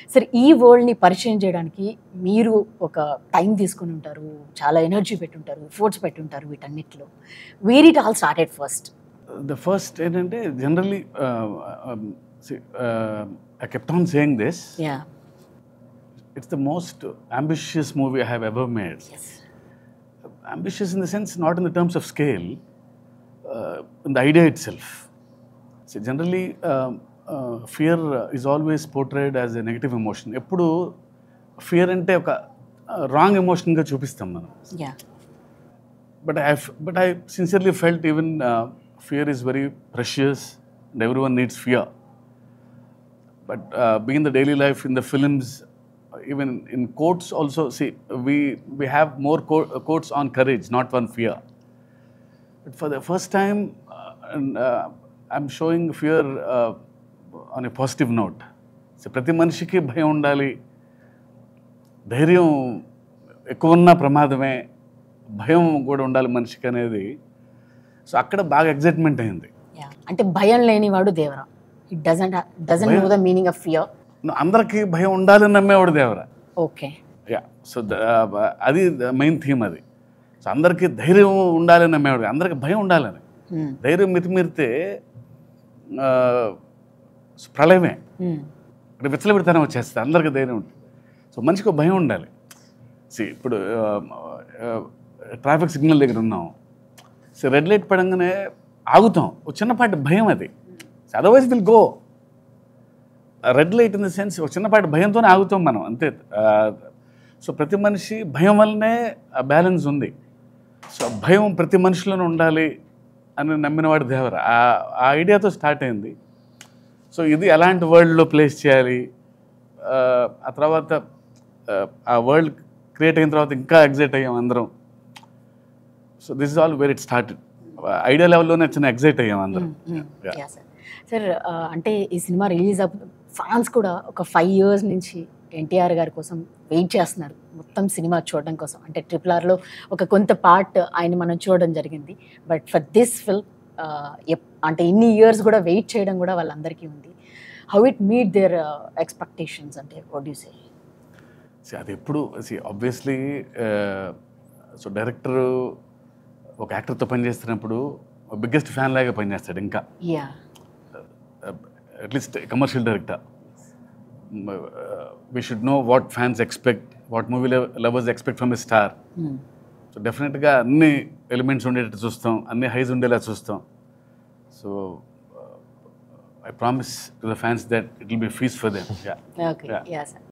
సరే ఈ వరల్డ్ని పరిచయం చేయడానికి మీరు ఒక టైం తీసుకుని ఉంటారు చాలా ఎనర్జీ పెట్టుంటారు ఎఫోర్ట్స్ పెట్టుంటారు వీటన్నిటిలో where it all started first the first ఏంటంటే generally I kept on saying this ya it's the most ambitious movie I have ever made as ambitious in the sense not in the terms of scale, uh, in the idea itself. So generally, um, uh, fear uh, is always portrayed as a negative emotion. ఎప్పుడు fear అంటే ఒక wrong ఎమోషన్గా చూపిస్తాం మనం ya but I but I sincerely felt even fear is very precious and everyone needs fear but begin the daily life in the films even in quotes also see we we have more co- quotes on courage not on fear but for the first time uh, and, uh, i'm showing fear uh, on a positive note so ప్రతి మనిషికి భయం ఉండాలి ధైర్యం ఎక్కువ ఉన్న ప్రమాదమే భయం కూడా ఉండాలి మనిషికి అనేది సో అక్కడ బాగా ఎగ్జైట్మెంట్ అయింది యా అంటే భయం లేనివాడు Devara it doesn't doesn't know the meaning of fear అందరికీ భయం ఉండాలని నమ్మేవాడు దేవరా ఓకే యా సో అది మెయిన్ థీమ్ అది సో అందరికీ ధైర్యం ఉండాలని నమ్మేవాడు అందరికీ భయం ఉండాలని ధైర్యం మితిమీరితే ఆ, ప్రళయమే ఇక్కడ విచ్చలబెడతానే వచ్చేస్తుంది అందరికీ ధైర్యం ఉంటుంది సో మనిషికి ఒక భయం ఉండాలి సి ఇప్పుడు ట్రాఫిక్ సిగ్నల్ దగ్గర ఉన్నాం సో రెడ్ లైట్ పడంగానే ఆగుతాం ఒక చిన్నపాటి భయం అది otherwise will go red light in the sense ఒక చిన్నపాటి భయంతోనే ఆగుతాం మనం అంతే సో ప్రతి మనిషి భయం వల్లనే ఆ బ్యాలెన్స్ ఉంది సో ఆ భయం ప్రతి మనిషిలోనే ఉండాలి అని నమ్మినవాడు దేవర ఆ ఆ ఐడియాతో స్టార్ట్ అయింది సో ఇది ఎలాంటి వరల్డ్లో ప్లేస్ చేయాలి ఆ, ఆ తర్వాత ఆ, ఆ వరల్డ్ క్రియేట్ అయిన తర్వాత ఇంకా ఎగ్జైట్ అయ్యాం అందరం so this is all where it started idea లెవెల్లోనే చిన్న ఎగ్జైట్ అయ్యాం అందరం Yeah. యా సార్ సార్ అంటే ఈ సినిమా రిలీజ్ అప్ ఫ్యాన్స్ కూడా ఒక ఫైవ్ ఇయర్స్ నుంచి ఎన్టీఆర్ గారి కోసం వెయిట్ చేస్తున్నారు మొత్తం సినిమా చూడడం కోసం అంటే ట్రిపుల్ ఆర్లో ఒక కొంత పార్ట్ ఆయన మనం చూడడం జరిగింది బట్ ఫర్ దిస్ ఫిల్మ్ అంటే ఇన్ని ఇయర్స్ కూడా వెయిట్ చేయడం కూడా వాళ్ళందరికీ ఉంది how it meet their expectations అంటే వాట్ యూ సే See, అది ఎప్పుడు ఆబ్వియస్లీ సో డైరెక్టర్ ఒక యాక్టర్తో పనిచేస్తున్నప్పుడు బిగ్గెస్ట్ ఫ్యాన్ లాగా పనిచేస్తాడు ఇంకా yeah at least commercial director we should know what fans expect what movie lovers expect from a star so డెఫినెట్గా అన్ని ఎలిమెంట్స్ ఉండేటట్టు చూస్తాం అన్ని హైస్ ఉండేలా చూస్తాం so I promise to the fans that it will be feast for them yeah okay Yeah. Yeah sir